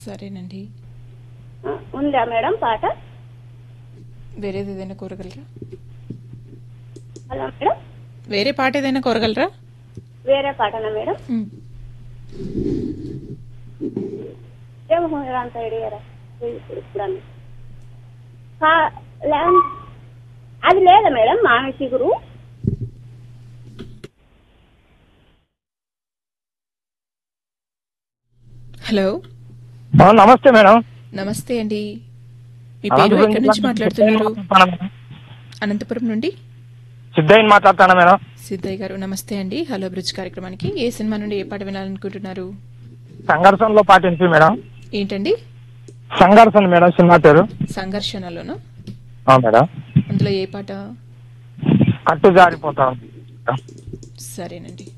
సరేనండి ఆ, ఉందా మేడం పాట వేరేది ఏదైనా కోరగలరా హలో మేడం వేరే పాట ఏదైనా కోరగలరా వేరే పాటనా మేడం మ్. ఏమో అంత ఐడియారా ఇప్పుడు ఇప్పుడు అన్న. కా- లే- అది లేదా మేడం మామిడి చిగురు హలో ఆ, నమస్తే మేడం నమస్తే అండి మీ పేరు ఎక్కడి నుంచి మాట్లాడుతున్నారు అనంతపురం నుండి సిద్ధయ్య మాట్లాడుతానా మేడం సిద్ధయ్య గారు నమస్తే అండి హలో బ్రిడ్జ్ కార్యక్రమానికి ఏ సినిమా నుండి ఏ పాట వినాలనుకుంటున్నారు సంఘర్షణలో పాటించి మేడం ఏంటండి సంఘర్షణ మేడం సినిమా పేరు సంఘర్షణలోనా ఆ, మేడం అందులో ఏ పాట కట్టు జారిపోతాం సరేనండి